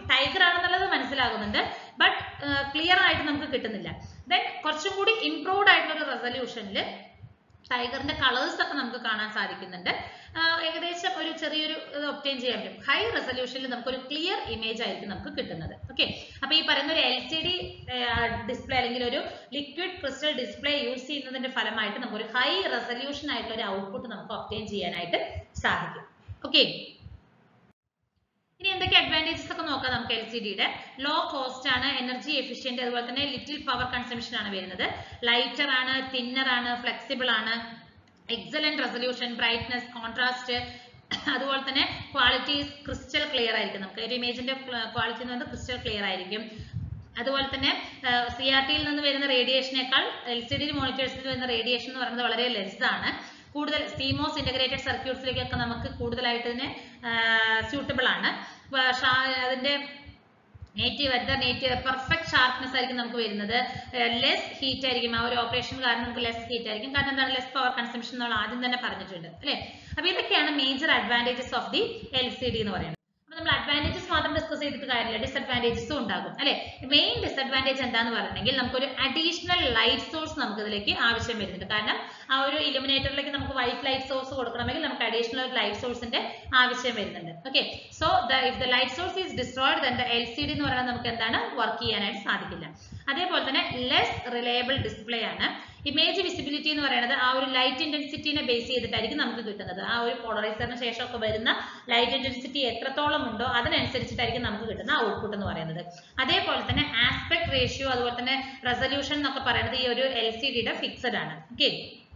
ടൈഗർ ആണെന്നുള്ളത് മനസ്സിലാകുന്നുണ്ട് ബട്ട് ക്ലിയർ ആയിട്ട് നമുക്ക് കിട്ടുന്നില്ല ദെൻ കുറച്ചും കൂടി ഇംപ്രൂവ്ഡ് ആയിട്ടുള്ള ഒരു റെസൊല്യൂഷനിൽ ടൈഗറിന്റെ കളേഴ്സ് ഒക്കെ നമുക്ക് കാണാൻ സാധിക്കുന്നുണ്ട് ആഹ് ഏകദേശം ഒരു ചെറിയൊരു ഒപ്റ്റൈൻ ചെയ്യാൻ പറ്റും ഹൈ റെസൊല്യൂഷനിൽ നമുക്കൊരു ക്ലിയർ ഇമേജ് ആയിരിക്കും നമുക്ക് കിട്ടുന്നത് ഓക്കെ അപ്പൊ ഈ പറയുന്ന ഒരു എൽ സി ഡി ഡിസ്പ്ലേ അല്ലെങ്കിൽ ഒരു ലിക്വിഡ് ക്രിസ്റ്റൽ ഡിസ്പ്ലേ യൂസ് ചെയ്യുന്നതിന്റെ ഫലമായിട്ട് നമുക്ക് ഒരു ഹൈ റെസൊല്യൂഷൻ ആയിട്ടുള്ള ഒരു ഔട്ട്പുട്ട് നമുക്ക് ഒപ്റ്റൈൻ ചെയ്യാനായിട്ട് സാധിക്കും ഓക്കെ ഇനി എന്തൊക്കെ അഡ്വാൻറ്റേജസ് ഒക്കെ നോക്കാം നമുക്ക് എൽ സി ഡിയുടെ ലോ കോസ്റ്റ് ആണ് എനർജി എഫിഷ്യന്റ് അതുപോലെ തന്നെ ലിറ്റിൽ പവർ കൺസംഷൻ ആണ് വരുന്നത് ലൈറ്റർ ആണ് തിന്നർ ആണ് ഫ്ലെക്സിബിൾ ആണ് എക്സലന്റ് റെസൊല്യൂഷൻ ബ്രൈറ്റ്നസ് കോൺട്രാസ്റ്റ് അതുപോലെ തന്നെ ക്വാളിറ്റി ക്രിസ്റ്റൽ ക്ലിയർ ആയിരിക്കും നമുക്ക് ഒരു ഇമേജിന്റെ ക്വാളിറ്റി എന്ന് പറയുന്നത് ക്രിസ്റ്റൽ ക്ലിയർ ആയിരിക്കും അതുപോലെ തന്നെ സി ആർ ടിയിൽ നിന്ന് വരുന്ന റേഡിയേഷനേക്കാൾ എൽ സി ഡി മോണിറ്റേഴ്സിൽ വരുന്ന റേഡിയേഷൻ എന്ന് പറയുന്നത് വളരെ ലെസ് ആണ് കൂടുതൽ സിമോസ് ഇന്റഗ്രേറ്റഡ് സർക്യൂട്ട്സിലേക്കൊക്കെ നമുക്ക് കൂടുതലായിട്ട് ഇതിനെ സ്യൂട്ടബിൾ ആണ് വ- ഷാ- അതിന്റെ native at the native perfect sharpness ആയിരിക്കും നമുക്ക് വരുന്നത് ലെസ് ഹീറ്റ് ആയിരിക്കും ആ ഒരു ഓപ്പറേഷൻ കാരണം നമുക്ക് ലെസ് ഹീറ്റ് ആയിരിക്കും കാരണം എന്താണ് ലെസ് പവർ കൺസംഷൻ നമ്മൾ ആദ്യം തന്നെ പറഞ്ഞിട്ടുണ്ട് അല്ലേ അപ്പൊ ഇതൊക്കെയാണ് major advantages of the L C D എന്ന് പറയുന്നത് അപ്പൊ നമ്മൾ അഡ്വാൻറ്റേജസ് മാത്രം ഡിസ്കസ് ചെയ്തിട്ട് കാര്യമില്ല ഡിസഡ്വാൻറ്റേജസും ഉണ്ടാകും അല്ലെ മെയിൻ ഡിസഡ്വാൻറ്റേജ് എന്താന്ന് പറഞ്ഞിട്ടുണ്ടെങ്കിൽ നമുക്കൊരു അഡീഷണൽ ലൈറ്റ് സോഴ്സ് നമുക്ക് ഇതിലേക്ക് ആവശ്യം വരുന്നുണ്ട് കാരണം ആ ഒരു ഇലുമിനേറ്ററിലേക്ക് നമുക്ക് വൈറ്റ് ലൈറ്റ് സോഴ്സ് കൊടുക്കണമെങ്കിൽ നമുക്ക് അഡീഷണൽ ലൈറ്റ് സോഴ്സിന്റെ ആവശ്യം വരുന്നുണ്ട് okay so the if the light source is destroyed then the L C D എന്ന് പറയുന്നത് നമുക്ക് എന്താണ് വർക്ക് ചെയ്യാനായിട്ട് സാധിക്കില്ല അതേപോലെ തന്നെ ലെസ് റിലയബിൾ ഡിസ്പ്ലേ ആണ് ഇമേജ് വിസിബിലിറ്റി എന്ന് പറയുന്നത് ആ ഒരു ലൈറ്റ് ഇന്റൻസിറ്റിനെ ബേസ് ചെയ്തിട്ടായിരിക്കും നമുക്ക് കിട്ടുന്നത് ആ ഒരു പോളറൈസറിന് ശേഷമൊക്കെ വരുന്ന ലൈറ്റ് ഇന്റൻസിറ്റി എത്രത്തോളം ഉണ്ടോ അതിനനുസരിച്ചിട്ടായിരിക്കും നമുക്ക് കിട്ടുന്ന ഔട്ട്പുട്ട് എന്ന് പറയുന്നത് അതേപോലെ തന്നെ ആസ്പെക്ട് റേഷ്യോ അതുപോലെ തന്നെ റെസൊല്യൂഷൻ എന്നൊക്കെ പറയുന്നത് ഈ ഒരു എൽ സി ഡിയുടെ ഫിക്സഡ് ആണ് ഓക്കെ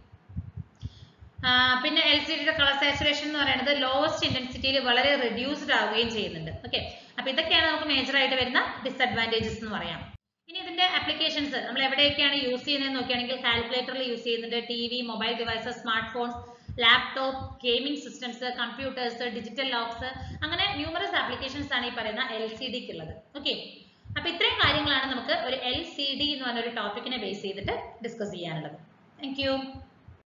പിന്നെ എൽ സി ഡിയുടെ കളർ സാച്ചുറേഷൻ എന്ന് പറയുന്നത് ലോവസ്റ്റ് ഇന്റൻസിറ്റിയിൽ വളരെ റെഡ്യൂസ്ഡ് ആവുകയും ചെയ്യുന്നുണ്ട് ഓക്കെ അപ്പൊ ഇതൊക്കെയാണ് നമുക്ക് മേജർ ആയിട്ട് വരുന്ന ഡിസഡ്വാൻറ്റേജസ് എന്ന് പറയാം ഇനി ഇതിന്റെ ആപ്ലിക്കേഷൻസ് നമ്മൾ എവിടെയൊക്കെയാണ് യൂസ് ചെയ്യുന്നത് നോക്കുകയാണെങ്കിൽ കാൽക്കുലേറ്ററിൽ യൂസ് ചെയ്യുന്നുണ്ട് T V mobile devices smart phones laptop gaming systems computers digital locks അങ്ങനെ ന്യൂമറസ് ആപ്ലിക്കേഷൻസ് ആണ് ഈ പറയുന്ന എൽ സി ഡിക്ക് ഉള്ളത് ഓക്കെ അപ്പൊ ഇത്രയും കാര്യങ്ങളാണ് നമുക്ക് ഒരു എൽ സി ഡി എന്ന് പറഞ്ഞ ഒരു ടോപ്പിക്കിനെ ബേസ് ചെയ്തിട്ട് ഡിസ്കസ് ചെയ്യാനുള്ളത് താങ്ക്